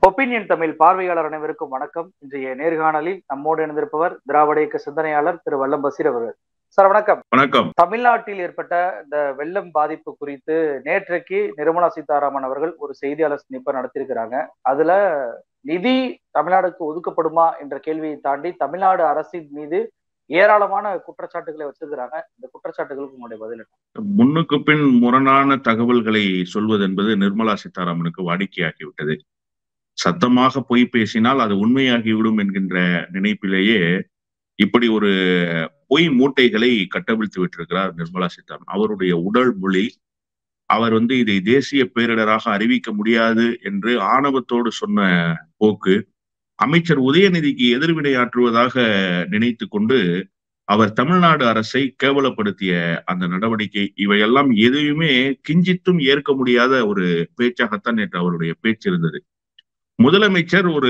Opinion Tamil பார்வையாளர் அனைவருக்கும் வணக்கம் இன்றைய நேர்காணலில் நம்மோடு இணைந்திருப்பவர் திராவிட இயக்க சிந்தனையாளர் திரு வல்லம் பசீர் அவர்கள் சார் வணக்கம் வணக்கம் தமிழ்நாட்டில் ஏற்பட்ட இந்த வெள்ளம் பாதிப்பு குறித்து நேற்றைக்கு நிர்மலா சீதாராமன் அவர்கள் ஒரு செய்தியாளர் சந்திப்பை நடத்தியிருக்கிறாங்க அதுல நிதி தமிழ்நாடுக்கு ஒதுக்கப்படுமா என்ற கேள்வியை தாண்டி தமிழ்நாடு அரசின் மீது ஏராளமான குற்றச்சாட்டுகளை வச்சிருக்கிறாங்க இந்த குற்றச்சாட்டுகளுக்கு உங்களுடைய பதில் என்ன? முன்னுக்கு பின் முரணான தகவல்களை சொல்வது என்பது நிர்மலா சீதாராமனுக்கு வாடிக்கையாகிவிட்டது சத்தமாக பொய் பேசினால் அது உண்மையாகிவிடும் என்கின்ற நினைப்பிலேயே இப்படி ஒரு பொய் மூட்டைகளை கட்டவிழ்த்து விட்டிருக்கிறார் நிர்மலா சீதாராமன் அவருடைய உடல் மொழி அவர் வந்து இதை தேசிய பேரிடராக அறிவிக்க முடியாது என்று ஆணவத்தோடு சொன்ன போக்கு அமைச்சர் உதயநிதிக்கு எதிர்வினையாற்றுவதாக நினைத்து கொண்டு அவர் தமிழ்நாடு அரசை கேவலப்படுத்திய அந்த நடவடிக்கை இவையெல்லாம் எதையுமே கிஞ்சித்தும் ஏற்க முடியாத ஒரு பேச்சாகத்தான் நேற்று அவருடைய பேச்சு இருந்தது முதலமைச்சர் ஒரு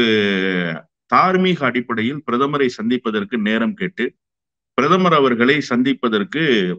தார்மீக அடிப்படையில் பிரதமரை சந்திப்பதற்கு நேரம் கேட்டு பிரதமர் அவர்களை சந்திப்பதற்கு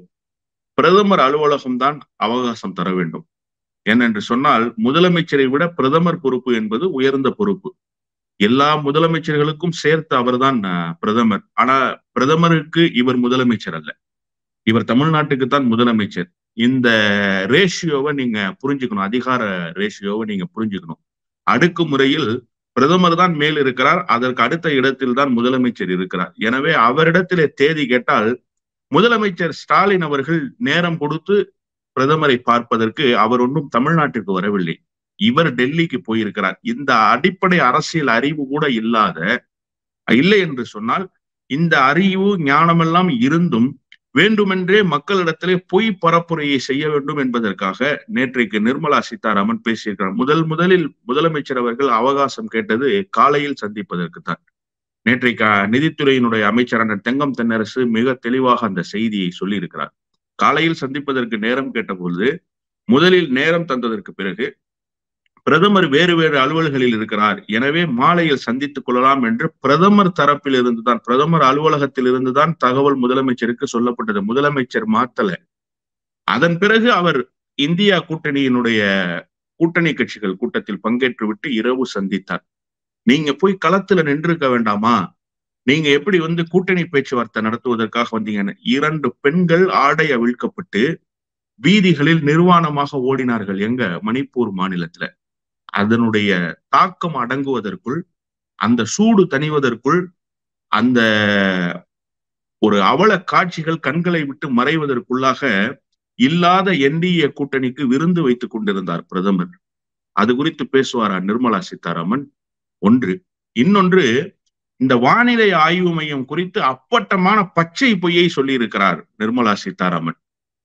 பிரதமர் அலுவலகம்தான் அவகாசம் தர வேண்டும் ஏனென்று சொன்னால் முதலமைச்சரை விட பிரதமர் பொறுப்பு என்பது உயர்ந்த பொறுப்பு எல்லா முதலமைச்சர்களுக்கும் சேர்த்து அவர்தான் பிரதமர் ஆனா பிரதமருக்கு இவர் முதலமைச்சர் அல்ல இவர் தமிழ்நாட்டுக்கு தான் முதலமைச்சர் இந்த ரேஷியோவை நீங்க புரிஞ்சுக்கணும் அதிகார ரேஷியோவை நீங்க புரிஞ்சுக்கணும் அடுக்குமுறையில் பிரதமர் தான் மேல் இருக்கிறார் அதற்கு அடுத்த இடத்தில் தான் முதலமைச்சர் இருக்கிறார் எனவே அவரிடத்திலே தேதி கேட்டால் முதலமைச்சர் ஸ்டாலின் அவர்கள் நேரம் கொடுத்து பிரதமரை பார்ப்பதற்கு அவர் ஒன்றும் தமிழ்நாட்டிற்கு வரவில்லை இவர் டெல்லிக்கு போயிருக்கிறார் இந்த அடிப்படை அரசியல் அறிவு கூட இல்லாத இல்லை என்று சொன்னால் இந்த அறிவு ஞானமெல்லாம் இருந்தும் வேண்டுமென்றே மக்களிடத்திலே பொய் பரப்புரையை செய்ய வேண்டும் என்பதற்காக நேற்றைக்கு நிர்மலா சீதாராமன் பேசியிருக்கிறார் முதல் முதலில் முதலமைச்சர் அவர்கள் அவகாசம் கேட்டது காலையில் சந்திப்பதற்கு தான் நேற்றைக்கு நிதித்துறையினுடைய அமைச்சரான தெங்கம் தென்னரசு மிக தெளிவாக அந்த செய்தியை சொல்லியிருக்கிறார் காலையில் சந்திப்பதற்கு நேரம் கேட்டபொழுது முதலில் நேரம் தந்ததற்கு பிறகு பிரதமர் வேறு வேறு அலுவல்களில் இருக்கிறார் எனவே மாலையில் சந்தித்துக் கொள்ளலாம் என்று பிரதமர் தரப்பில் இருந்துதான் பிரதமர் அலுவலகத்தில் இருந்துதான் தகவல் முதலமைச்சருக்கு சொல்லப்பட்டது முதலமைச்சர் மாத்தல அதன் பிறகு அவர் இந்தியா கூட்டணியினுடைய கூட்டணி கட்சிகள் கூட்டத்தில் பங்கேற்று விட்டு இரவு சந்தித்தார் நீங்க போய் களத்துல நின்றுக்க வேண்டாமா நீங்க எப்படி வந்து கூட்டணி பேச்சுவார்த்தை நடத்துவதற்காக வந்தீங்கன்னு இரண்டு பெண்கள் ஆடை அவிழ்க்கப்பட்டு வீதிகளில் நிர்வாணமாக ஓடினார்கள் எங்க மணிப்பூர் மாநிலத்துல அதனுடைய தாக்கம் அடங்குவதற்குள் அந்த சூடு தணிவதற்குள் அந்த ஒரு அவல காட்சிகள் கண்களை விட்டு மறைவதற்குள்ளாக இல்லாத என்டிஏ கூட்டணிக்கு விருந்து வைத்துக் கொண்டிருந்தார் பிரதமர் அது குறித்து பேசுவாரா நிர்மலா சீதாராமன் ஒன்று இன்னொன்று இந்த வானிலை ஆய்வு மையம் குறித்து அப்பட்டமான பச்சை பொய்யை சொல்லியிருக்கிறார் நிர்மலா சீதாராமன்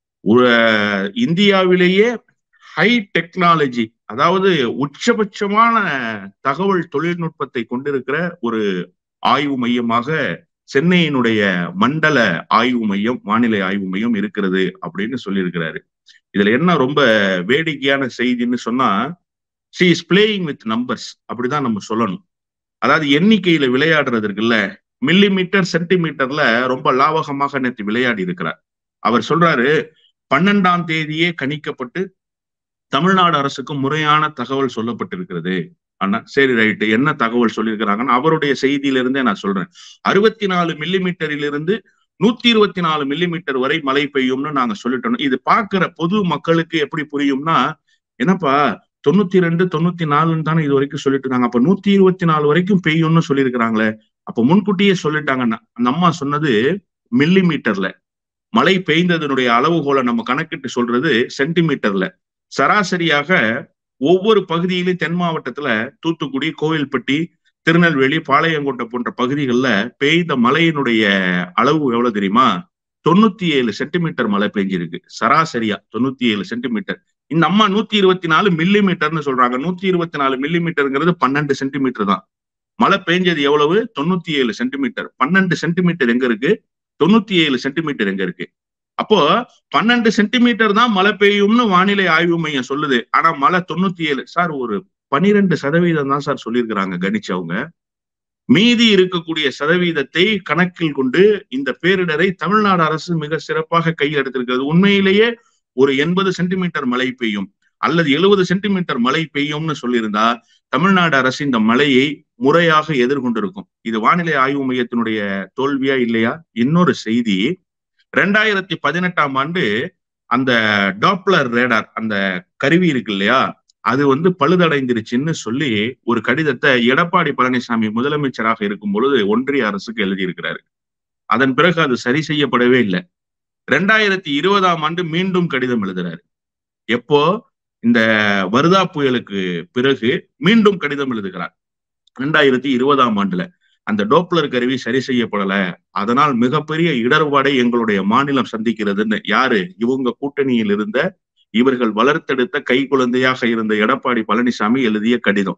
இந்தியாவிலேயே ஹை டெக்னாலஜி அதாவது உச்சபட்சமான தகவல் தொழில்நுட்பத்தை கொண்டிருக்கிற ஒரு ஆய்வு மையமாக சென்னையினுடைய மண்டல ஆய்வு மையம் வானிலை ஆய்வு மையம் இருக்கிறது அப்படின்னு சொல்லியிருக்கிறாரு இதுல என்ன ரொம்ப வேடிக்கையான செய்தின்னு சொன்னா she is playing with numbers அப்படிதான் நம்ம சொல்லணும் அதாவது எண்ணிக்கையில விளையாடுறதுக்கு இல்ல மில்லி மீட்டர் சென்டிமீட்டர்ல ரொம்ப லாவகமாக நேற்று விளையாடி இருக்கிறார் அவர் சொல்றாரு பன்னெண்டாம் தேதியே கணிக்கப்பட்டு தமிழ்நாடு அரசுக்கு முறையான தகவல் சொல்லப்பட்டிருக்கிறது ஆனா சரி ரைட்டு என்ன தகவல் சொல்லியிருக்கிறாங்கன்னு அவருடைய செய்தியிலிருந்தே நான் சொல்றேன் அறுபத்தி நாலு மில்லி மீட்டரிலிருந்து நூத்தி இருபத்தி நாலு மில்லி மீட்டர் வரை மழை பெய்யும்னு நாங்க சொல்லிட்டோம் இது பாக்குற பொது மக்களுக்கு எப்படி புரியும்னா என்னப்பா தொண்ணூத்தி ரெண்டு தொண்ணூத்தி நாலுன்னு தானே இது வரைக்கும் சொல்லிட்டு இருக்காங்க அப்ப நூத்தி இருபத்தி நாலு வரைக்கும் பெய்யும்னு சொல்லியிருக்கிறாங்களே அப்ப முன்கூட்டியே சொல்லிட்டாங்கன்னா அந்த அம்மா சொன்னது மில்லி மீட்டர்ல மழை பெய்ந்ததனுடைய அளவுகோலை நம்ம கணக்கிட்டு சொல்றது சென்டிமீட்டர்ல சராசரியாக ஒவ்வொரு பகுதியிலும் தென் மாவட்டத்துல தூத்துக்குடி கோவில்பட்டி திருநெல்வேலி பாளையங்கோட்டை போன்ற பகுதிகளில் பெய்த மழையினுடைய அளவு எவ்வளவு தெரியுமா தொண்ணூத்தி ஏழு சென்டிமீட்டர் மழை பெஞ்சிருக்கு சராசரியா தொண்ணூத்தி ஏழு சென்டிமீட்டர் இந்த அம்மா நூத்தி இருபத்தி நாலு மில்லி மீட்டர்னு சொல்றாங்க நூத்தி இருபத்தி நாலு மில்லி மீட்டருங்கிறது பன்னெண்டு சென்டிமீட்டர் தான் மழை பெஞ்சது எவ்வளவு தொண்ணூத்தி ஏழு சென்டிமீட்டர் பன்னெண்டு சென்டிமீட்டர் எங்க இருக்கு தொண்ணூத்தி ஏழு சென்டிமீட்டர் எங்க இருக்கு அப்போ பன்னெண்டு சென்டிமீட்டர் தான் மழை பெய்யும்னு வானிலை ஆய்வு மையம் சொல்லுது ஆனா மழை தொண்ணூத்தி ஏழு சார் ஒரு பனிரெண்டு சதவீதம் தான் சார் சொல்லியிருக்கிறாங்க கணிச்சவங்க மீதி இருக்கக்கூடிய சதவீதத்தை கணக்கில் கொண்டு இந்த பேரிடரை தமிழ்நாடு அரசு மிக சிறப்பாக கையில் எடுத்திருக்கிறது உண்மையிலேயே ஒரு எண்பது சென்டிமீட்டர் மழை பெய்யும் அல்லது எழுபது சென்டிமீட்டர் மழை பெய்யும்னு சொல்லியிருந்தா தமிழ்நாடு அரசு இந்த மழையை முறையாக எதிர்கொண்டிருக்கும் இது வானிலை ஆய்வு மையத்தினுடைய தோல்வியா இல்லையா இன்னொரு செய்தி ரெண்டாயிரத்தி பதினெட்டாம் ஆண்டு அந்த டாப்ளர் ரேடார் அந்த கருவி இருக்கு இல்லையா அது வந்து பழுதடைந்திருச்சுன்னு சொல்லி ஒரு கடிதத்தை எடப்பாடி பழனிசாமி முதலமைச்சராக இருக்கும் பொழுது ஒன்றிய அரசுக்கு எழுதியிருக்கிறாரு அதன் பிறகு அது சரி செய்யப்படவே இல்லை ரெண்டாயிரத்தி இருபதாம் ஆண்டு மீண்டும் கடிதம் எழுதுறாரு எப்போ இந்த வருதா புயலுக்கு பிறகு மீண்டும் கடிதம் எழுதுகிறார் ரெண்டாயிரத்தி இருபதாம் ஆண்டுல அந்த டோப்ளர் கருவி சரி செய்யப்படல அதனால் மிகப்பெரிய இடர்பாடை எங்களுடைய மாநிலம் சந்திக்கிறதுன்னு யாரு இவங்க கூட்டணியில் இருந்த இவர்கள் வளர்த்தெடுத்த கை குழந்தையாக இருந்த எடப்பாடி பழனிசாமி எழுதிய கடிதம்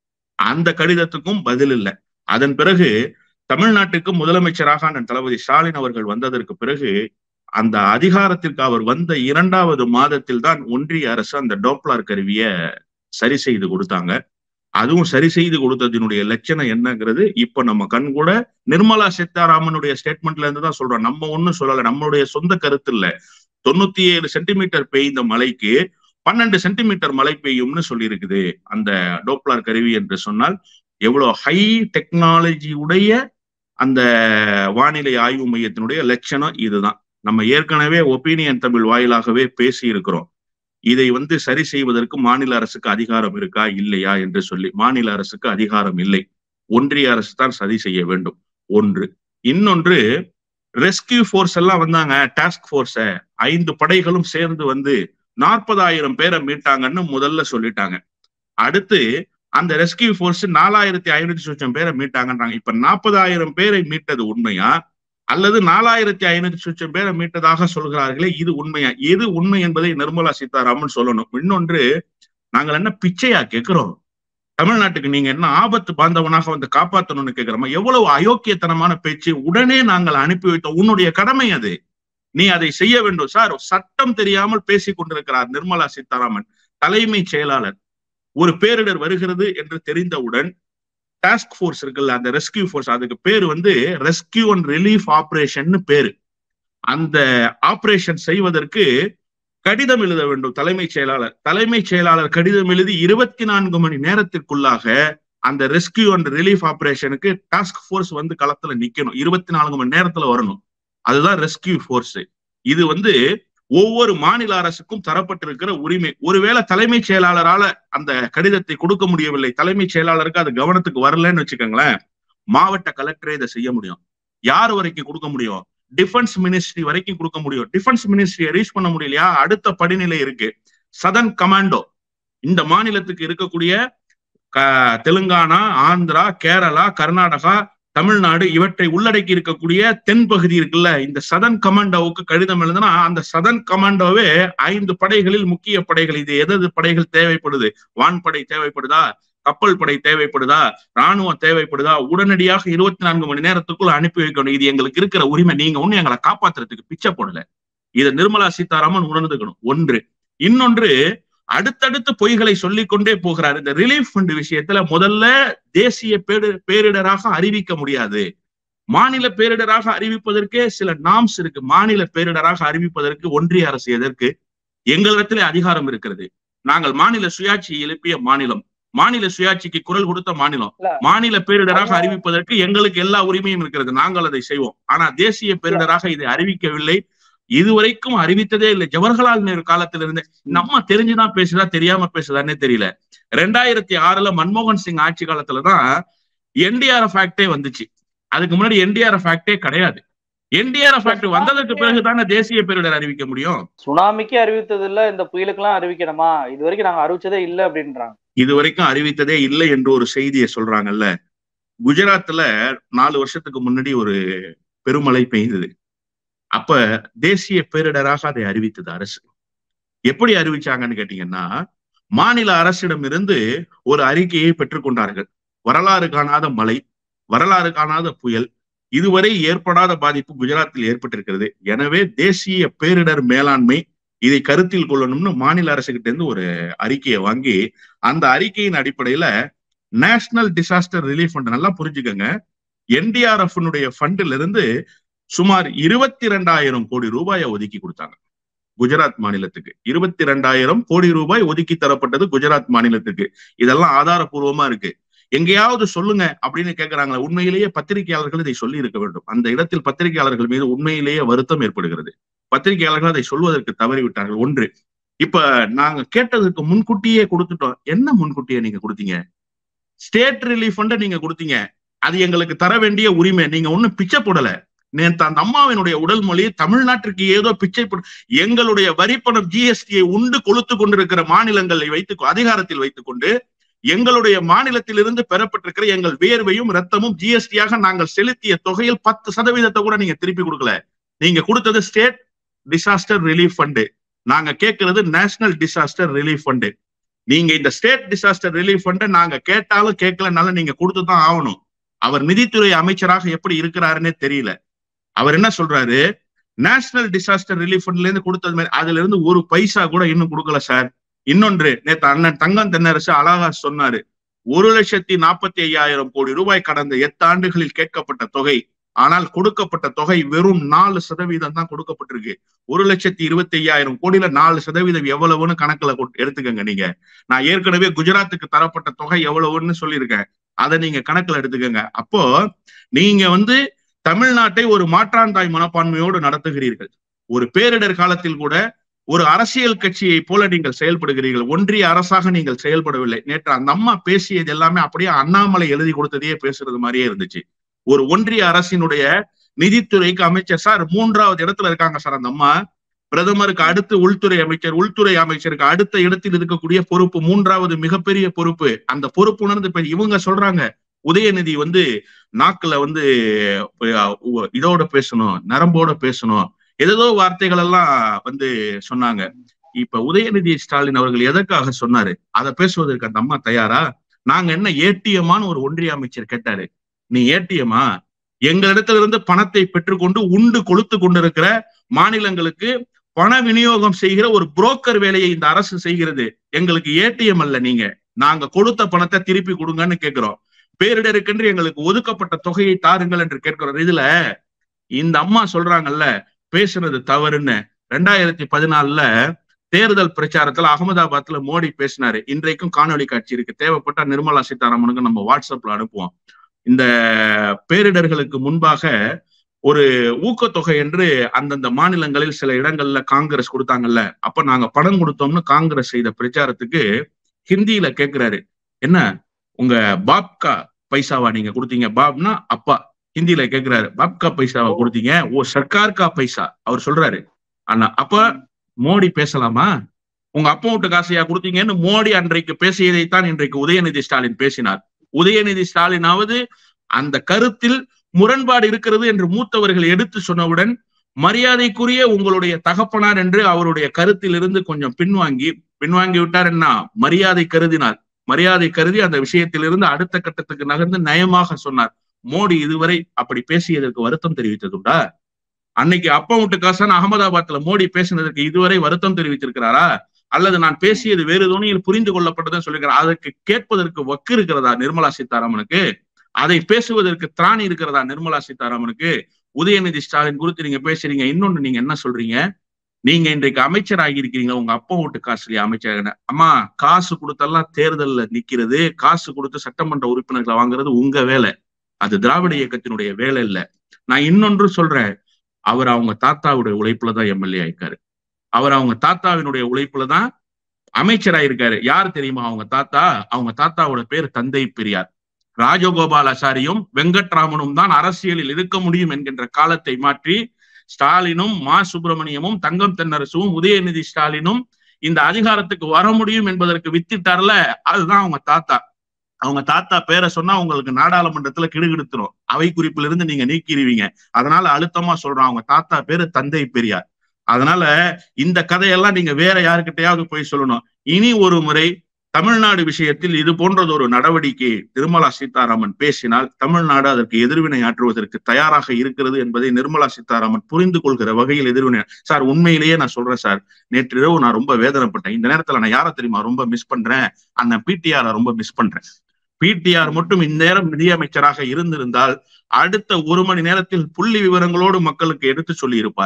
அந்த கடிதத்துக்கும் பதில் இல்லை அதன் பிறகு தமிழ்நாட்டுக்கு முதலமைச்சராக அண்ணன் தளபதி ஸ்டாலின் அவர்கள் வந்ததற்கு பிறகு அந்த அதிகாரத்திற்கு அவர் வந்த இரண்டாவது மாதத்தில் தான் ஒன்றிய அரசு அந்த டோப்ளார் கருவிய சரி செய்து கொடுத்தாங்க அதுவும் சரி செய்து கொடுத்ததினுடைய லட்சணம் என்னங்கிறது இப்ப நம்ம கண் கூட நிர்மலா சீதாராமனுடைய ஸ்டேட்மெண்ட்ல இருந்து தான் சொல்றோம் நம்ம ஒண்ணும் சொல்லல நம்மளுடைய சொந்த கருத்து இல்ல தொண்ணூத்தி ஏழு சென்டிமீட்டர் பெய்ந்த மழைக்கு பன்னெண்டு சென்டிமீட்டர் மழை பெய்யும்னு சொல்லியிருக்குது அந்த டோப்ளார் கருவி என்று சொன்னால் எவ்வளவு ஹை டெக்னாலஜி உடைய அந்த வானிலை ஆய்வு மையத்தினுடைய லட்சணம் இதுதான் நம்ம ஏற்கனவே ஒப்பீனியன் தமிழ் வாயிலாகவே பேசி இருக்கிறோம் இதை வந்து சரி செய்வதற்கு மாநில அரசுக்கு அதிகாரம் இருக்கா இல்லையா என்று சொல்லி மாநில அரசுக்கு அதிகாரம் இல்லை ஒன்றிய அரசு தான் சரி செய்ய வேண்டும் ஒன்று இன்னொன்று ரெஸ்கியூ ஃபோர்ஸ் எல்லாம் வந்தாங்க டாஸ்க் ஃபோர்ஸ ஐந்து படைகளும் சேர்ந்து வந்து நாற்பதாயிரம் பேரை மீட்டாங்கன்னு முதல்ல சொல்லிட்டாங்க அடுத்து அந்த ரெஸ்கியூ ஃபோர்ஸ் நாலாயிரத்தி ஐநூத்தி சொச்சம் பேரை மீட்டாங்கன்றாங்க இப்ப நாற்பதாயிரம் பேரை மீட்டது உண்மையா அல்லது நாலாயிரத்தி ஐநூத்தி சொச்சம் பேரை மீட்டதாக சொல்கிறார்களே இது உண்மையா எது உண்மை என்பதை நிர்மலா சீதாராமன் சொல்லணும் இன்னொன்று நாங்கள் என்ன பிச்சையா கேட்கிறோம் தமிழ்நாட்டுக்கு நீங்க என்ன ஆபத்து பாந்தவனாக வந்து காப்பாற்றணும்னு கேட்கிறோமா எவ்வளவு அயோக்கியத்தனமான பேச்சு உடனே நாங்கள் அனுப்பி வைத்தோம் உன்னுடைய கடமை அது நீ அதை செய்ய வேண்டும் சார் சட்டம் தெரியாமல் பேசிக் கொண்டிருக்கிறார் நிர்மலா சீதாராமன் தலைமை செயலாளர் ஒரு பேரிடர் வருகிறது என்று தெரிந்தவுடன் டாஸ்க் ஃபோர்ஸ் இருக்குல்ல அந்த ரெஸ்கியூ ஃபோர்ஸ் அதுக்கு பேர் வந்து ரெஸ்கியூ அண்ட் ரிலீஃப் ஆபரேஷன் பேரு அந்த ஆபரேஷன் செய்வதற்கு கடிதம் எழுத வேண்டும் தலைமைச் செயலாளர் தலைமைச் செயலாளர் கடிதம் எழுதி இருபத்தி நான்கு மணி நேரத்திற்குள்ளாக அந்த ரெஸ்கியூ அண்ட் ரிலீஃப் ஆபரேஷனுக்கு டாஸ்க் ஃபோர்ஸ் வந்து களத்துல நிக்கணும் இருபத்தி நான்கு மணி நேரத்துல வரணும் அதுதான் ரெஸ்கியூ ஃபோர்ஸ் இது வந்து ஒவ்வொரு மாநில அரசுக்கும் தரப்பட்டிருக்கிற உரிமை ஒருவேளை தலைமைச் செயலாளரால அந்த கடிதத்தை கொடுக்க முடியவில்லை தலைமைச் செயலாளருக்கு அது கவனத்துக்கு வரலன்னு வச்சுக்கோங்களேன் மாவட்ட கலெக்டரே இதை செய்ய முடியும் யார் வரைக்கும் கொடுக்க முடியும் டிஃபென்ஸ் மினிஸ்ட்ரி வரைக்கும் கொடுக்க முடியும் டிஃபென்ஸ் மினிஸ்ட்ரியை ரீச் பண்ண முடியலையா அடுத்த படிநிலை இருக்கு சதன் கமாண்டோ இந்த மாநிலத்துக்கு இருக்கக்கூடிய தெலுங்கானா ஆந்திரா கேரளா கர்நாடகா தமிழ்நாடு இவற்றை உள்ளடக்கி இருக்கக்கூடிய தென் பகுதி இருக்குல்ல இந்த சதன் கமாண்டோவுக்கு கடிதம் எழுதுனா அந்த சதன் கமாண்டோவே ஐந்து படைகளில் முக்கிய படைகள் இது எதது படைகள் தேவைப்படுது வான்படை தேவைப்படுதா கப்பல் படை தேவைப்படுதா ராணுவம் தேவைப்படுதா உடனடியாக இருபத்தி நான்கு மணி நேரத்துக்குள்ள அனுப்பி வைக்கணும் இது எங்களுக்கு இருக்கிற உரிமை நீங்க ஒண்ணு எங்களை காப்பாத்துறதுக்கு பிச்சை போடல இதை நிர்மலா சீதாராமன் உணர்ந்துக்கணும் ஒன்று இன்னொன்று அடுத்தடுத்து பொய்களை சொல்லிக்கொண்டே போகிறார் இந்த ரிலீஃப் ஃபண்ட் விஷயத்துல முதல்ல தேசிய பேரு பேரிடராக அறிவிக்க முடியாது மாநில பேரிடராக அறிவிப்பதற்கே சில நாம்ஸ் இருக்கு மாநில பேரிடராக அறிவிப்பதற்கு ஒன்றிய அரசு எதற்கு எங்களிடத்திலே அதிகாரம் இருக்கிறது நாங்கள் மாநில சுயாட்சி எழுப்பிய மாநிலம் மாநில சுயாட்சிக்கு குரல் கொடுத்த மாநிலம் மாநில பேரிடராக அறிவிப்பதற்கு எங்களுக்கு எல்லா உரிமையும் இருக்கிறது நாங்கள் அதை செய்வோம் ஆனா தேசிய பேரிடராக இதை அறிவிக்கவில்லை இதுவரைக்கும் அறிவித்ததே இல்லை ஜவஹர்லால் நேரு காலத்துல இருந்து நம்ம தெரிஞ்சுதான் பேசுதா தெரியாம பேசுதான்னே தெரியல ரெண்டாயிரத்தி ஆறுல மன்மோகன் சிங் ஆட்சி காலத்துலதான் என்டிஆர்எஃப் ஆக்டே வந்துச்சு அதுக்கு முன்னாடி என்டிஆர்எஃப் ஆக்டே கிடையாது என்டிஆர்எஃப் ஆக்ட் வந்ததற்கு பிறகுதானே தேசிய பேரிடர் அறிவிக்க முடியும் சுனாமிக்கு அறிவித்தது இல்ல இந்த புயலுக்கெல்லாம் அறிவிக்கணுமா இது வரைக்கும் நாங்க அறிவிச்சதே இல்ல அப்படின்றாங்க இது வரைக்கும் அறிவித்ததே இல்லை என்று ஒரு செய்தியை சொல்றாங்கல்ல குஜராத்ல நாலு வருஷத்துக்கு முன்னாடி ஒரு பெருமழை பெய்தது அப்ப தேசிய பேரிடராக அதை அறிவித்தது அரசு எப்படி அறிவிச்சாங்கன்னு கேட்டீங்கன்னா மாநில அரசிடம் இருந்து ஒரு அறிக்கையை பெற்றுக்கொண்டார்கள் வரலாறு காணாத மழை வரலாறு காணாத புயல் இதுவரை ஏற்படாத பாதிப்பு குஜராத்தில் ஏற்பட்டிருக்கிறது எனவே தேசிய பேரிடர் மேலாண்மை இதை கருத்தில் கொள்ளணும்னு மாநில அரசுகிட்ட இருந்து ஒரு அறிக்கையை வாங்கி அந்த அறிக்கையின் அடிப்படையில நேஷனல் டிசாஸ்டர் ரிலீஃப் ஃபண்ட் நல்லா புரிஞ்சுக்கோங்க என்டிஆர்எஃப் ஃபண்ட்ல இருந்து சுமார் இருபத்தி ரெண்டாயிரம் கோடி ரூபாயை ஒதுக்கி கொடுத்தாங்க குஜராத் மாநிலத்துக்கு இருபத்தி ரெண்டாயிரம் கோடி ரூபாய் ஒதுக்கி தரப்பட்டது குஜராத் மாநிலத்துக்கு இதெல்லாம் ஆதாரபூர்வமா இருக்கு எங்கேயாவது சொல்லுங்க அப்படின்னு கேட்கிறாங்களா உண்மையிலேயே பத்திரிகையாளர்கள் இதை சொல்லி இருக்க வேண்டும் அந்த இடத்தில் பத்திரிகையாளர்கள் மீது உண்மையிலேயே வருத்தம் ஏற்படுகிறது பத்திரிகையாளர்கள் அதை சொல்வதற்கு தவறிவிட்டார்கள் ஒன்று இப்ப நாங்க கேட்டதுக்கு முன்கூட்டியே கொடுத்துட்டோம் என்ன முன்கூட்டியே நீங்க கொடுத்தீங்க ஸ்டேட் ரிலீஃப் ஃபண்டை நீங்க கொடுத்தீங்க அது எங்களுக்கு தர வேண்டிய உரிமை நீங்க ஒண்ணும் பிச்சை போடல நேற்று அந்த அம்மாவினுடைய உடல் மொழி தமிழ்நாட்டிற்கு ஏதோ பிச்சை போட எங்களுடைய வரிப்பணம் ஜிஎஸ்டியை உண்டு கொளுத்து கொண்டிருக்கிற மாநிலங்களை வைத்து அதிகாரத்தில் வைத்துக் கொண்டு எங்களுடைய மாநிலத்திலிருந்து பெறப்பட்டிருக்கிற எங்கள் வேர்வையும் ரத்தமும் ஜிஎஸ்டியாக நாங்கள் செலுத்திய தொகையில் பத்து சதவீதத்தை கூட நீங்க திருப்பி கொடுக்கல நீங்க கொடுத்தது ஸ்டேட் டிசாஸ்டர் ரிலீஃப் ஃபண்டு நாங்க கேட்கறது நேஷனல் டிசாஸ்டர் ரிலீஃப் ஃபண்டு நீங்க இந்த ஸ்டேட் டிசாஸ்டர் ரிலீஃப் ஃபண்டை நாங்க கேட்டாலும் கேட்கலனாலும் நீங்க கொடுத்துதான் ஆகணும் அவர் நிதித்துறை அமைச்சராக எப்படி இருக்கிறாருன்னே தெரியல அவர் என்ன சொல்றாரு நேஷனல் டிசாஸ்டர் ரிலீஃப் ஃபண்ட்ல இருந்து கொடுத்தது மாதிரி அதுல இருந்து ஒரு பைசா கூட இன்னும் கொடுக்கல சார் இன்னொன்று நேற்று அண்ணன் தங்கம் தென்னரசு அழகா சொன்னாரு ஒரு லட்சத்தி நாற்பத்தி ஐயாயிரம் கோடி ரூபாய் கடந்த எட்டு ஆண்டுகளில் கேட்கப்பட்ட தொகை ஆனால் கொடுக்கப்பட்ட தொகை வெறும் நாலு சதவீதம் தான் கொடுக்கப்பட்டிருக்கு ஒரு லட்சத்தி இருபத்தி ஐயாயிரம் கோடியில நாலு சதவீதம் எவ்வளவுன்னு கணக்குல எடுத்துக்கங்க நீங்க நான் ஏற்கனவே குஜராத்துக்கு தரப்பட்ட தொகை எவ்வளவுன்னு சொல்லியிருக்கேன் அதை நீங்க கணக்குல எடுத்துக்கங்க அப்போ நீங்க வந்து தமிழ்நாட்டை ஒரு மாற்றாந்தாய் மனப்பான்மையோடு நடத்துகிறீர்கள் ஒரு பேரிடர் காலத்தில் கூட ஒரு அரசியல் கட்சியை போல நீங்கள் செயல்படுகிறீர்கள் ஒன்றிய அரசாக நீங்கள் செயல்படவில்லை நேற்று அந்த அம்மா பேசியது எல்லாமே அப்படியே அண்ணாமலை எழுதி கொடுத்ததையே பேசுறது மாதிரியே இருந்துச்சு ஒரு ஒன்றிய அரசினுடைய நிதித்துறைக்கு அமைச்சர் சார் மூன்றாவது இடத்துல இருக்காங்க சார் அந்த அம்மா பிரதமருக்கு அடுத்து உள்துறை அமைச்சர் உள்துறை அமைச்சருக்கு அடுத்த இடத்தில் இருக்கக்கூடிய பொறுப்பு மூன்றாவது மிகப்பெரிய பொறுப்பு அந்த பொறுப்பு உணர்ந்து இவங்க சொல்றாங்க உதயநிதி வந்து நாக்குல வந்து இதோட பேசணும் நரம்போட பேசணும் ஏதோ வார்த்தைகள் எல்லாம் வந்து சொன்னாங்க இப்ப உதயநிதி ஸ்டாலின் அவர்கள் எதற்காக சொன்னாரு அதை பேசுவதற்கு அந்த அம்மா தயாரா நாங்க என்ன ஏடிஎம்மான்னு ஒரு ஒன்றிய அமைச்சர் கேட்டாரு நீ ஏடிஎம்மா எங்களிடத்துல இருந்து பணத்தை பெற்றுக்கொண்டு உண்டு கொளுத்து கொண்டிருக்கிற மாநிலங்களுக்கு பண விநியோகம் செய்கிற ஒரு புரோக்கர் வேலையை இந்த அரசு செய்கிறது எங்களுக்கு ஏடிஎம் அல்ல நீங்க நாங்க கொடுத்த பணத்தை திருப்பி கொடுங்கன்னு கேட்கிறோம் பேரிடருக்கென்று எங்களுக்கு ஒதுக்கப்பட்ட தொகையை தாருங்கள் என்று கேட்கிறோம் இதுல இந்த அம்மா சொல்றாங்கல்ல பேசுறது தவறுன்னு ரெண்டாயிரத்தி பதினாலுல தேர்தல் பிரச்சாரத்துல அகமதாபாத்ல மோடி பேசினாரு இன்றைக்கும் காணொலி காட்சி இருக்கு தேவைப்பட்டா நிர்மலா சீதாராமனுக்கு நம்ம வாட்ஸ்அப்ல அனுப்புவோம் இந்த பேரிடர்களுக்கு முன்பாக ஒரு ஊக்கத்தொகை என்று அந்தந்த மாநிலங்களில் சில இடங்கள்ல காங்கிரஸ் கொடுத்தாங்கல்ல அப்ப நாங்க பணம் கொடுத்தோம்னு காங்கிரஸ் செய்த பிரச்சாரத்துக்கு ஹிந்தியில கேக்குறாரு என்ன உங்க பாப்கா பைசாவா நீங்க கொடுத்தீங்க பாப்னா அப்பா ஹிந்தியில கேக்குறாரு பாப்கா பைசாவா கொடுத்தீங்க ஓ சர்க்கார்கா பைசா அவர் சொல்றாரு அண்ணா அப்ப மோடி பேசலாமா உங்க அப்பா வீட்டு காசையா கொடுத்தீங்கன்னு மோடி அன்றைக்கு பேசியதைத்தான் இன்றைக்கு உதயநிதி ஸ்டாலின் பேசினார் உதயநிதி ஸ்டாலினாவது அந்த கருத்தில் முரண்பாடு இருக்கிறது என்று மூத்தவர்கள் எடுத்து சொன்னவுடன் மரியாதைக்குரிய உங்களுடைய தகப்பனார் என்று அவருடைய கருத்தில் இருந்து கொஞ்சம் பின்வாங்கி பின்வாங்கி விட்டார் என்ன மரியாதை கருதினார் மரியாதை கருதி அந்த விஷயத்திலிருந்து அடுத்த கட்டத்துக்கு நகர்ந்து நயமாக சொன்னார் மோடி இதுவரை அப்படி பேசியதற்கு வருத்தம் தெரிவித்ததுண்டா அன்னைக்கு அப்பா வீட்டு காசான அகமதாபாத்ல மோடி பேசினதற்கு இதுவரை வருத்தம் தெரிவித்திருக்கிறாரா அல்லது நான் பேசியது வேறு துணியில் புரிந்து கொள்ளப்பட்டதுன்னு சொல்லிக்கிறேன் அதற்கு கேட்பதற்கு வக்கு இருக்கிறதா நிர்மலா சீதாராமனுக்கு அதை பேசுவதற்கு திராணி இருக்கிறதா நிர்மலா சீதாராமனுக்கு உதயநிதி ஸ்டாலின் குறித்து நீங்க பேசுறீங்க இன்னொன்னு நீங்க என்ன சொல்றீங்க நீங்க இன்றைக்கு அமைச்சர் ஆகியிருக்கிறீங்க உங்க அப்பா வீட்டு காசுலயே அமைச்சர் அம்மா காசு கொடுத்தெல்லாம் தேர்தல்ல நிக்கிறது காசு கொடுத்து சட்டமன்ற உறுப்பினர்களை வாங்குறது உங்க வேலை அது திராவிட இயக்கத்தினுடைய வேலை இல்ல நான் இன்னொன்று சொல்றேன் அவர் அவங்க தாத்தாவுடைய உழைப்புல தான் எம்எல்ஏ ஆயிருக்காரு அவர் அவங்க தாத்தாவினுடைய உழைப்புல தான் அமைச்சராயிருக்காரு யார் தெரியுமா அவங்க தாத்தா அவங்க தாத்தாவோட பேர் தந்தை பெரியார் ராஜகோபாலாச்சாரியும் வெங்கட்ராமனும் தான் அரசியலில் இருக்க முடியும் என்கின்ற காலத்தை மாற்றி ஸ்டாலினும் மா சுப்பிரமணியமும் தங்கம் தென்னரசும் உதயநிதி ஸ்டாலினும் இந்த அதிகாரத்துக்கு வர முடியும் என்பதற்கு வித்திட்டார்ல அதுதான் அவங்க தாத்தா அவங்க தாத்தா பேரை சொன்னா உங்களுக்கு நாடாளுமன்றத்துல கிடுகிடுத்துரும் அவை குறிப்பிலிருந்து நீங்க நீக்கிடுவீங்க அதனால அழுத்தமா சொல்றோம் அவங்க தாத்தா பேரு தந்தை பெரியார் அதனால இந்த கதையெல்லாம் நீங்க வேற யாருக்கிட்டையாவது போய் சொல்லணும் இனி ஒரு முறை தமிழ்நாடு விஷயத்தில் இது போன்றது ஒரு நடவடிக்கை நிர்மலா சீதாராமன் பேசினால் தமிழ்நாடு அதற்கு எதிர்வினை ஆற்றுவதற்கு தயாராக இருக்கிறது என்பதை நிர்மலா சீதாராமன் புரிந்து கொள்கிற வகையில் எதிர்வினை சார் உண்மையிலேயே நான் சொல்றேன் சார் நேற்று இரவு நான் ரொம்ப வேதனைப்பட்டேன் இந்த நேரத்துல நான் யாரை தெரியுமா ரொம்ப மிஸ் பண்றேன் அந்த பிடிஆரை ரொம்ப மிஸ் பண்றேன் பிடிஆர் மட்டும் இந்நேரம் நிதியமைச்சராக இருந்திருந்தால் அடுத்த ஒரு மணி நேரத்தில் புள்ளி விவரங்களோடு மக்களுக்கு எடுத்து சொல்லி இருப்பார்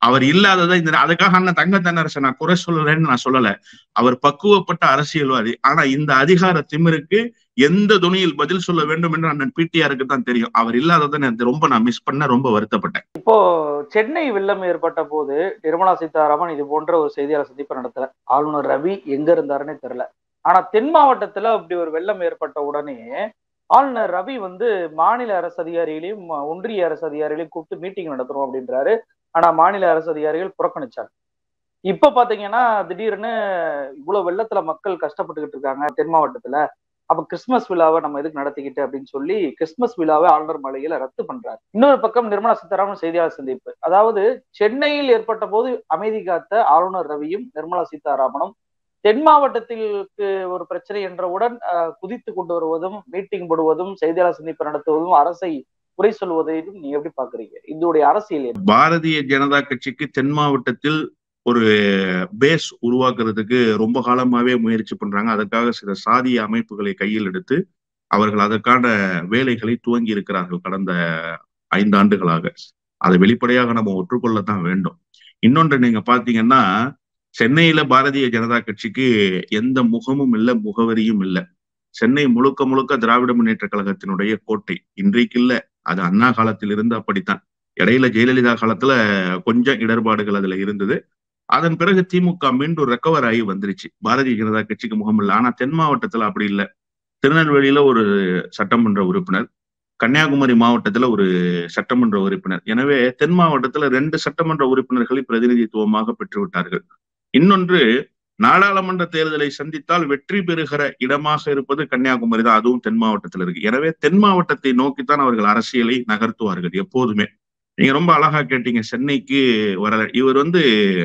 அவர் இல்லாததை இந்த அதுக்காக அண்ணன் தங்க தென்னரசை நான் குறை சொல்லலைன்னு நான் சொல்லல அவர் பக்குவப்பட்ட அரசியல்வாதி ஆனா இந்த அதிகார திமிருக்கு எந்த துணியில் பதில் சொல்ல வேண்டும் என்று அண்ணன் பிடிஆருக்கு தான் தெரியும் அவர் இல்லாததை நான் ரொம்ப நான் மிஸ் பண்ண ரொம்ப வருத்தப்பட்டேன் இப்போ சென்னை வெள்ளம் ஏற்பட்ட போது நிர்மலா சீதாராமன் இது போன்ற ஒரு செய்தியாளர் சந்திப்பு நடத்தல ஆளுநர் ரவி எங்க இருந்தாருன்னே தெரியல ஆனா தென் மாவட்டத்துல அப்படி ஒரு வெள்ளம் ஏற்பட்ட உடனே ஆளுநர் ரவி வந்து மாநில அரசு அதிகாரிகளையும் ஒன்றிய அரசு அதிகாரிகளையும் கூப்பிட்டு மீட்டிங் நடத்துறோம் அப்படின்றாரு ஆனா மாநில அரசு அதிகாரிகள் புறக்கணிச்சாங்க இப்ப பாத்தீங்கன்னா திடீர்னு இவ்வளவு வெள்ளத்துல மக்கள் கஷ்டப்பட்டுக்கிட்டு இருக்காங்க தென் மாவட்டத்துல அப்ப கிறிஸ்துமஸ் விழாவை நம்ம எதுக்கு நடத்திக்கிட்டு அப்படின்னு சொல்லி கிறிஸ்துமஸ் விழாவை ஆளுநர் மாளிகையில ரத்து பண்றாரு இன்னொரு பக்கம் நிர்மலா சீதாராமன் செய்தியாளர் சந்திப்பு அதாவது சென்னையில் ஏற்பட்ட போது அமைதி காத்த ஆளுநர் ரவியும் நிர்மலா சீதாராமனும் தென் மாவட்டத்திற்கு ஒரு பிரச்சனை என்றவுடன் குதித்து கொண்டு வருவதும் மீட்டிங் போடுவதும் செய்தியாளர் சந்திப்பு நடத்துவதும் அரசை குறை சொல்வதையும் நீங்க எப்படி பாக்குறீங்க இதோடைய அரசியல் பாரதிய ஜனதா கட்சிக்கு தென் மாவட்டத்தில் ஒரு பேஸ் உருவாக்குறதுக்கு ரொம்ப காலமாவே முயற்சி பண்றாங்க அதற்காக சில சாதிய அமைப்புகளை கையில் எடுத்து அவர்கள் அதற்கான வேலைகளை துவங்கி இருக்கிறார்கள் கடந்த ஐந்து ஆண்டுகளாக அதை வெளிப்படையாக நம்ம ஒற்றுக்கொள்ளத்தான் வேண்டும் இன்னொன்று நீங்க பாத்தீங்கன்னா சென்னையில பாரதிய ஜனதா கட்சிக்கு எந்த முகமும் இல்லை முகவரியும் இல்லை சென்னை முழுக்க முழுக்க திராவிட முன்னேற்ற கழகத்தினுடைய கோட்டை இன்றைக்கு இல்ல அது அண்ணா காலத்தில் இருந்து அப்படித்தான் இடையில ஜெயலலிதா காலத்துல கொஞ்சம் இடர்பாடுகள் அதுல இருந்தது அதன் பிறகு திமுக மீண்டும் ரெக்கவர் ஆகி வந்துருச்சு பாரதிய ஜனதா கட்சிக்கு முகம் இல்லை ஆனா தென் மாவட்டத்துல அப்படி இல்லை திருநெல்வேலியில ஒரு சட்டமன்ற உறுப்பினர் கன்னியாகுமரி மாவட்டத்துல ஒரு சட்டமன்ற உறுப்பினர் எனவே தென் மாவட்டத்துல ரெண்டு சட்டமன்ற உறுப்பினர்களை பிரதிநிதித்துவமாக பெற்றுவிட்டார்கள் இன்னொன்று நாடாளுமன்ற தேர்தலை சந்தித்தால் வெற்றி பெறுகிற இடமாக இருப்பது கன்னியாகுமரி தான் அதுவும் தென் மாவட்டத்தில் இருக்கு எனவே தென் மாவட்டத்தை நோக்கித்தான் அவர்கள் அரசியலை நகர்த்துவார்கள் எப்போதுமே நீங்க ரொம்ப அழகா கேட்டீங்க சென்னைக்கு வரல இவர் வந்து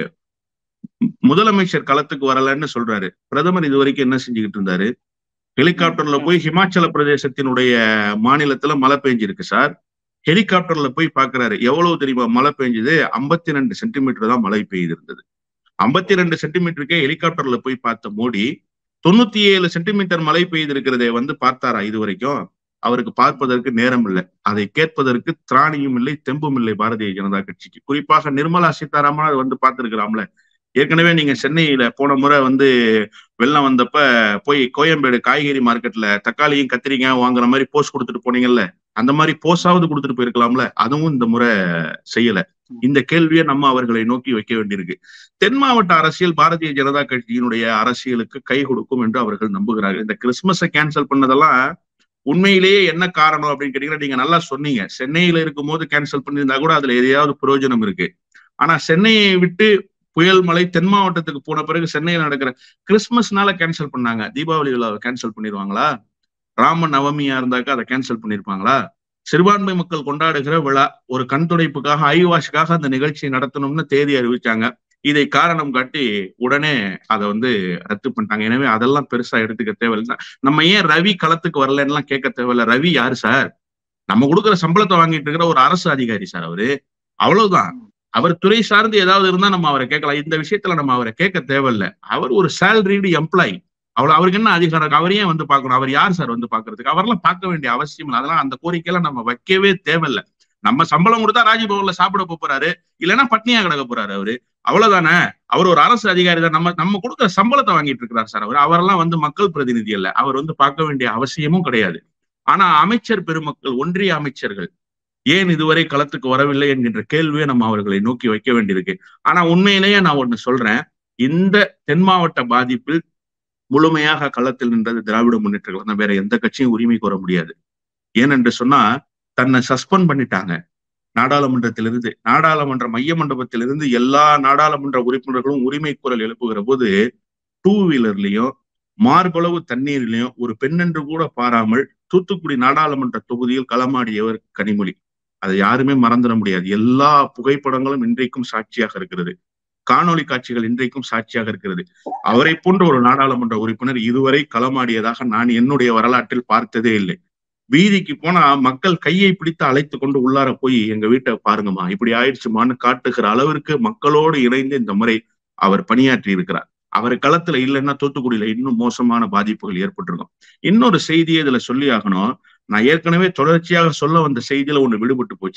முதலமைச்சர் களத்துக்கு வரலன்னு சொல்றாரு பிரதமர் இது வரைக்கும் என்ன செஞ்சுக்கிட்டு இருந்தாரு ஹெலிகாப்டர்ல போய் ஹிமாச்சல பிரதேசத்தினுடைய மாநிலத்துல மழை பெஞ்சிருக்கு சார் ஹெலிகாப்டர்ல போய் பாக்குறாரு எவ்வளவு தெரியுமா மழை பெஞ்சது ஐம்பத்தி ரெண்டு சென்டிமீட்டர் தான் மழை பெய்து இருந்தது ஐம்பத்தி ரெண்டு சென்டிமீட்டருக்கே ஹெலிகாப்டர்ல போய் பார்த்த மோடி தொண்ணூத்தி ஏழு சென்டிமீட்டர் மழை பெய்து இருக்கிறதை வந்து பார்த்தாரா இது வரைக்கும் அவருக்கு பார்ப்பதற்கு நேரம் இல்லை அதை கேட்பதற்கு திராணியும் இல்லை தெம்பும் இல்லை பாரதிய ஜனதா கட்சிக்கு குறிப்பாக நிர்மலா சீதாராமன் அதை வந்து பார்த்திருக்கலாம்ல ஏற்கனவே நீங்க சென்னையில போன முறை வந்து வெள்ளம் வந்தப்ப போய் கோயம்பேடு காய்கறி மார்க்கெட்ல தக்காளியும் கத்திரிக்காய் வாங்குற மாதிரி போஸ்ட் கொடுத்துட்டு போனீங்கல்ல அந்த மாதிரி போஸாவது கொடுத்துட்டு போயிருக்கலாம்ல அதுவும் இந்த முறை செய்யல இந்த கேள்வியை நம்ம அவர்களை நோக்கி வைக்க வேண்டியிருக்கு தென் மாவட்ட அரசியல் பாரதிய ஜனதா கட்சியினுடைய அரசியலுக்கு கை கொடுக்கும் என்று அவர்கள் நம்புகிறார்கள் இந்த கிறிஸ்துமஸை கேன்சல் பண்ணதெல்லாம் உண்மையிலேயே என்ன காரணம் அப்படின்னு கேட்டீங்கன்னா நீங்க நல்லா சொன்னீங்க சென்னையில இருக்கும் போது கேன்சல் பண்ணியிருந்தா கூட அதுல எதையாவது பிரயோஜனம் இருக்கு ஆனா சென்னையை விட்டு புயல் மழை தென் மாவட்டத்துக்கு போன பிறகு சென்னையில் நடக்கிற கிறிஸ்துமஸ்னால கேன்சல் பண்ணாங்க தீபாவளி விழாவை கேன்சல் பண்ணிடுவாங்களா ராம நவமியா இருந்தாக்கா அதை கேன்சல் பண்ணிருப்பாங்களா சிறுபான்மை மக்கள் கொண்டாடுகிற விழா ஒரு கண் துடைப்புக்காக ஐ வாஷுக்காக அந்த நிகழ்ச்சி நடத்தணும்னு தேதி அறிவிச்சாங்க இதை காரணம் காட்டி உடனே அதை வந்து ரத்து பண்ணிட்டாங்க எனவே அதெல்லாம் பெருசா எடுத்துக்க தேவையில்லை நம்ம ஏன் ரவி களத்துக்கு வரலன்னு கேட்க தேவையில்ல ரவி யாரு சார் நம்ம கொடுக்குற சம்பளத்தை வாங்கிட்டு இருக்கிற ஒரு அரசு அதிகாரி சார் அவரு அவ்வளவுதான் அவர் துறை சார்ந்து ஏதாவது இருந்தா நம்ம அவரை கேட்கலாம் இந்த விஷயத்துல நம்ம அவரை கேட்க தேவையில்ல அவர் ஒரு சேலரிடு எம்ப்ளாயி அவ்வளவு அவருக்கு என்ன அதிகாரம் அவரையே வந்து பார்க்கணும் அவர் யார் சார் வந்து பாக்குறதுக்கு அவரெல்லாம் பார்க்க வேண்டிய அவசியம் இல்லை அதெல்லாம் அந்த கோரிக்கையெல்லாம் நம்ம வைக்கவே தேவையில்லை நம்ம சம்பளம் கொடுத்தா ராஜ்பவன்ல சாப்பிட போறாரு இல்லைன்னா பட்னியா கிடக்க போறாரு அவரு அவ்வளவுதானே அவர் ஒரு அரசு அதிகாரி தான் நம்ம நம்ம கொடுக்குற சம்பளத்தை வாங்கிட்டு இருக்கிறார் சார் அவர் அவரெல்லாம் வந்து மக்கள் பிரதிநிதி அல்ல அவர் வந்து பார்க்க வேண்டிய அவசியமும் கிடையாது ஆனா அமைச்சர் பெருமக்கள் ஒன்றிய அமைச்சர்கள் ஏன் இதுவரை களத்துக்கு வரவில்லை என்கின்ற கேள்வியை நம்ம அவர்களை நோக்கி வைக்க வேண்டியிருக்கு ஆனா உண்மையிலேயே நான் ஒண்ணு சொல்றேன் இந்த தென் மாவட்ட பாதிப்பில் முழுமையாக களத்தில் நின்றது திராவிட முன்னேற்ற கழகம் வேற எந்த கட்சியும் உரிமை கோர முடியாது ஏனென்று சொன்னா தன்னை சஸ்பெண்ட் பண்ணிட்டாங்க நாடாளுமன்றத்திலிருந்து நாடாளுமன்ற மைய மண்டபத்திலிருந்து எல்லா நாடாளுமன்ற உறுப்பினர்களும் உரிமை குரல் எழுப்புகிற போது டூ வீலர்லயும் மார்பளவு தண்ணீர்லயும் ஒரு பெண்ணென்று கூட பாராமல் தூத்துக்குடி நாடாளுமன்ற தொகுதியில் களமாடியவர் கனிமொழி அதை யாருமே மறந்துட முடியாது எல்லா புகைப்படங்களும் இன்றைக்கும் சாட்சியாக இருக்கிறது காணொலி காட்சிகள் இன்றைக்கும் சாட்சியாக இருக்கிறது அவரை போன்ற ஒரு நாடாளுமன்ற உறுப்பினர் இதுவரை களமாடியதாக நான் என்னுடைய வரலாற்றில் பார்த்ததே இல்லை வீதிக்கு போனா மக்கள் கையை பிடித்து அழைத்து கொண்டு உள்ளார போய் எங்க வீட்டை பாருங்கம்மா இப்படி ஆயிடுச்சுமான்னு காட்டுகிற அளவிற்கு மக்களோடு இணைந்து இந்த முறை அவர் பணியாற்றி இருக்கிறார் அவர் களத்துல இல்லைன்னா தூத்துக்குடியில இன்னும் மோசமான பாதிப்புகள் ஏற்பட்டிருக்கும் இன்னொரு செய்தியை இதுல சொல்லி ஆகணும் நான் ஏற்கனவே தொடர்ச்சியாக சொல்ல வந்த செய்தியில ஒண்ணு விடுபட்டு போச்சு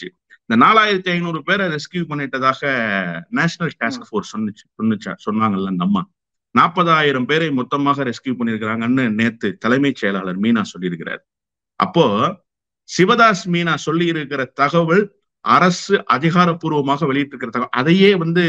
இந்த நாலாயிரத்தி ஐநூறு பேரை ரெஸ்கியூ பண்ணிட்டதாக நேஷனல் டாஸ்க் ஃபோர்ஸ் சொன்னிச்சு சொன்னிச்சா சொன்னாங்கல்ல அந்த அம்மா நாற்பதாயிரம் பேரை மொத்தமாக ரெஸ்கியூ பண்ணியிருக்கிறாங்கன்னு நேத்து தலைமைச் செயலாளர் மீனா சொல்லியிருக்கிறார் அப்போ சிவதாஸ் மீனா சொல்லி இருக்கிற தகவல் அரசு அதிகாரப்பூர்வமாக வெளியிட்டிருக்கிற தகவல் அதையே வந்து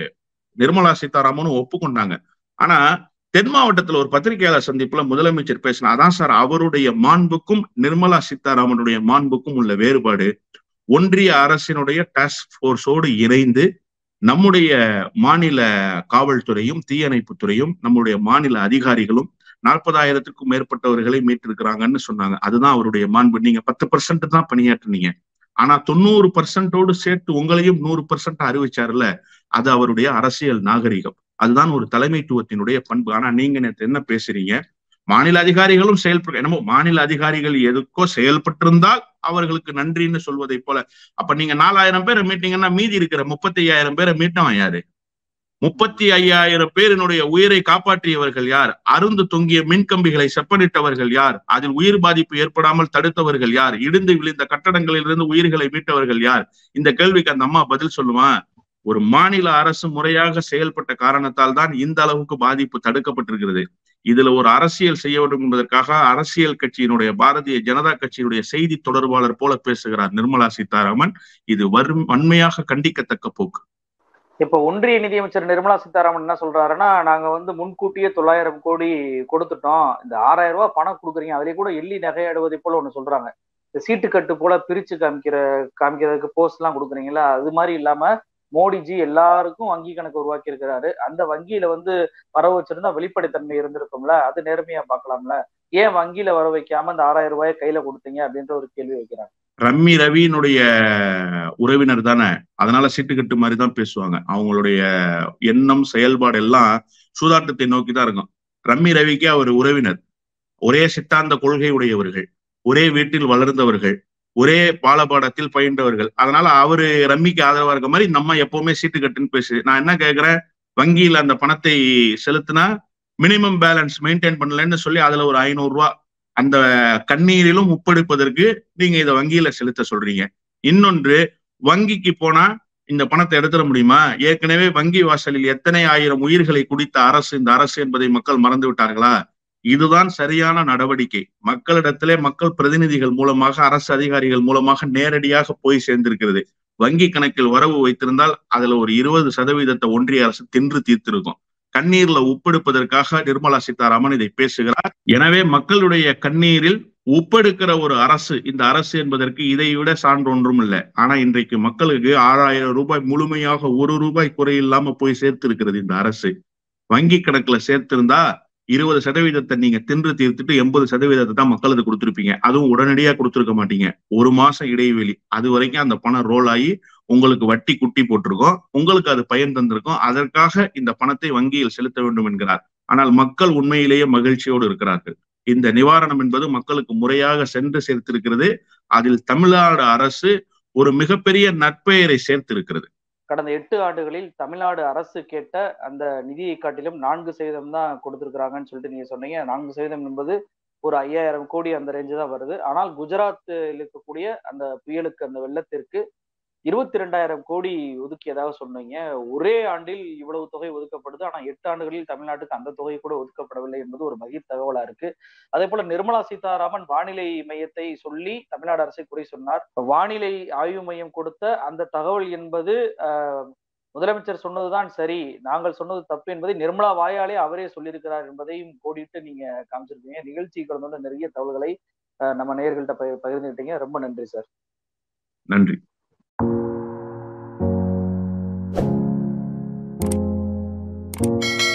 நிர்மலா சீதாராமனும் ஒப்புக்கொண்டாங்க ஆனா தென் மாவட்டத்துல ஒரு பத்திரிகையாளர் சந்திப்புல முதலமைச்சர் பேசினா அதான் சார் அவருடைய மாண்புக்கும் நிர்மலா சீதாராமனுடைய மாண்புக்கும் உள்ள வேறுபாடு ஒன்றிய அரசினுடைய டாஸ்க் போர்ஸோடு இணைந்து நம்முடைய மாநில காவல்துறையும் தீயணைப்புத்துறையும் நம்முடைய மாநில அதிகாரிகளும் நாற்பதாயிரத்துக்கும் மேற்பட்டவர்களை மீட்டிருக்கிறாங்கன்னு சொன்னாங்க அதுதான் அவருடைய மாண்பு நீங்க பத்து பர்சன்ட் தான் பணியாற்றுனீங்க ஆனா தொண்ணூறு பர்சன்டோடு சேர்த்து உங்களையும் நூறு பர்சன்ட் அறிவிச்சாருல அது அவருடைய அரசியல் நாகரிகம் அதுதான் ஒரு தலைமைத்துவத்தினுடைய பண்பு ஆனா நீங்க நேற்று என்ன பேசுறீங்க மாநில அதிகாரிகளும் செயல்பட என்னமோ மாநில அதிகாரிகள் எதுக்கோ செயல்பட்டிருந்தால் அவர்களுக்கு நன்றின்னு சொல்வதை போல அப்ப நீங்க நாலாயிரம் பேரை மீட்டீங்கன்னா மீதி இருக்கிற முப்பத்தி ஐயாயிரம் பேரை மீட்டவன் யாரு முப்பத்தி ஐயாயிரம் பேரினுடைய உயிரை காப்பாற்றியவர்கள் யார் அருந்து தொங்கிய மின்கம்பிகளை செப்பனிட்டவர்கள் யார் அதில் உயிர் பாதிப்பு ஏற்படாமல் தடுத்தவர்கள் யார் இடிந்து விழுந்த கட்டடங்களிலிருந்து உயிர்களை மீட்டவர்கள் யார் இந்த கேள்விக்கு அந்த அம்மா பதில் சொல்லுமா ஒரு மாநில அரசு முறையாக செயல்பட்ட காரணத்தால் தான் இந்த அளவுக்கு பாதிப்பு தடுக்கப்பட்டிருக்கிறது இதுல ஒரு அரசியல் செய்ய வேண்டும் என்பதற்காக அரசியல் கட்சியினுடைய பாரதிய ஜனதா கட்சியினுடைய செய்தி தொடர்பாளர் போல பேசுகிறார் நிர்மலா சீதாராமன் இது வரும் வன்மையாக கண்டிக்கத்தக்க போக்கு இப்ப ஒன்றிய நிதியமைச்சர் நிர்மலா சீதாராமன் என்ன சொல்றாருன்னா நாங்க வந்து முன்கூட்டியே தொள்ளாயிரம் கோடி கொடுத்துட்டோம் இந்த ஆறாயிரம் ரூபாய் பணம் கொடுக்குறீங்க அதுலயே கூட எள்ளி நகையாடுவதை போல ஒண்ணு சொல்றாங்க இந்த சீட்டு கட்டு போல பிரிச்சு காமிக்கிற காமிக்கிறதுக்கு போஸ்ட் எல்லாம் கொடுக்குறீங்களா அது மாதிரி இல்லாம மோடிஜி எல்லாருக்கும் வங்கி கணக்கு உருவாக்கி இருக்கிறாரு அந்த வங்கியில வந்து வர வச்சிருந்தா வெளிப்படைத்தன்மை இருந்திருக்கும்ல அது நேர்மையா பார்க்கலாம்ல ஏன் வங்கியில வர வைக்காம இந்த ஆறாயிரம் ரூபாயை கையில கொடுத்தீங்க அப்படின்ற ஒரு கேள்வி வைக்கிறாங்க ரம்மி ரவியினுடைய உறவினர் தானே அதனால சீட்டுக்கட்டு மாதிரி தான் பேசுவாங்க அவங்களுடைய எண்ணம் செயல்பாடு எல்லாம் சூதாட்டத்தை நோக்கி தான் இருக்கும் ரம்மி ரவிக்கு அவர் உறவினர் ஒரே சித்தாந்த கொள்கை உடையவர்கள் ஒரே வீட்டில் வளர்ந்தவர்கள் ஒரே பாலபாடத்தில் பயின்றவர்கள் அதனால அவரு ரம்மிக்கு ஆதரவா இருக்க மாதிரி நம்ம எப்பவுமே சீட்டு கட்டுன்னு பேசு நான் என்ன கேட்கிறேன் வங்கியில அந்த பணத்தை செலுத்தினா மினிமம் பேலன்ஸ் மெயின்டைன் பண்ணலன்னு சொல்லி அதுல ஒரு ஐநூறு ரூபா அந்த கண்ணீரிலும் உப்பெடுப்பதற்கு நீங்க இதை வங்கியில செலுத்த சொல்றீங்க இன்னொன்று வங்கிக்கு போனா இந்த பணத்தை எடுத்துட முடியுமா ஏற்கனவே வங்கி வாசலில் எத்தனை ஆயிரம் உயிர்களை குடித்த அரசு இந்த அரசு என்பதை மக்கள் மறந்து விட்டார்களா இதுதான் சரியான நடவடிக்கை மக்களிடத்திலே மக்கள் பிரதிநிதிகள் மூலமாக அரசு அதிகாரிகள் மூலமாக நேரடியாக போய் சேர்ந்திருக்கிறது வங்கி கணக்கில் வரவு வைத்திருந்தால் அதுல ஒரு இருபது சதவீதத்தை ஒன்றிய அரசு தின்று தீர்த்திருக்கும் கண்ணீர்ல உப்பெடுப்பதற்காக நிர்மலா சீதாராமன் இதை பேசுகிறார் எனவே மக்களுடைய கண்ணீரில் உப்பெடுக்கிற ஒரு அரசு இந்த அரசு என்பதற்கு இதை விட சான்று ஒன்றும் இல்லை ஆனா இன்றைக்கு மக்களுக்கு ஆறாயிரம் ரூபாய் முழுமையாக ஒரு ரூபாய் குறையில்லாம போய் சேர்த்து இருக்கிறது இந்த அரசு வங்கி கணக்குல சேர்த்திருந்தா இருபது சதவீதத்தை நீங்க தின்று தீர்த்துட்டு எண்பது சதவீதத்தை தான் மக்களுக்கு கொடுத்துருப்பீங்க அதுவும் உடனடியா கொடுத்துருக்க மாட்டீங்க ஒரு மாசம் இடைவெளி அது வரைக்கும் அந்த பணம் ரோல் ஆகி உங்களுக்கு வட்டி குட்டி போட்டிருக்கோம் உங்களுக்கு அது பயன் தந்திருக்கும் அதற்காக இந்த பணத்தை வங்கியில் செலுத்த வேண்டும் என்கிறார் ஆனால் மக்கள் உண்மையிலேயே மகிழ்ச்சியோடு இருக்கிறார்கள் இந்த நிவாரணம் என்பது மக்களுக்கு முறையாக சென்று சேர்த்திருக்கிறது அதில் தமிழ்நாடு அரசு ஒரு மிகப்பெரிய நற்பெயரை சேர்த்திருக்கிறது கடந்த எட்டு ஆண்டுகளில் தமிழ்நாடு அரசு கேட்ட அந்த நிதியை காட்டிலும் நான்கு சதவீதம் தான் கொடுத்திருக்கிறாங்கன்னு சொல்லிட்டு நீங்க சொன்னீங்க நான்கு சதவீதம் என்பது ஒரு ஐயாயிரம் கோடி அந்த ரேஞ்சு தான் வருது ஆனால் குஜராத்தில் இருக்கக்கூடிய அந்த புயலுக்கு அந்த வெள்ளத்திற்கு இருபத்தி ரெண்டாயிரம் கோடி ஒதுக்கியதாக சொன்னீங்க ஒரே ஆண்டில் இவ்வளவு தொகை ஒதுக்கப்படுது ஆனா எட்டு ஆண்டுகளில் தமிழ்நாட்டுக்கு அந்த தொகை கூட ஒதுக்கப்படவில்லை என்பது ஒரு மகிழ் தகவலா இருக்கு அதே போல நிர்மலா சீதாராமன் வானிலை மையத்தை சொல்லி தமிழ்நாடு அரசை குறை சொன்னார் வானிலை ஆய்வு மையம் கொடுத்த அந்த தகவல் என்பது முதலமைச்சர் சொன்னதுதான் சரி நாங்கள் சொன்னது தப்பு என்பதை நிர்மலா வாயாலே அவரே சொல்லியிருக்கிறார் என்பதையும் கோடிட்டு நீங்க காமிச்சிருக்கீங்க நிகழ்ச்சி கலந்து நிறைய தகவல்களை நம்ம நேயர்கள்ட்ட பகிர்ந்துக்கிட்டீங்க ரொம்ப நன்றி சார் நன்றி thank you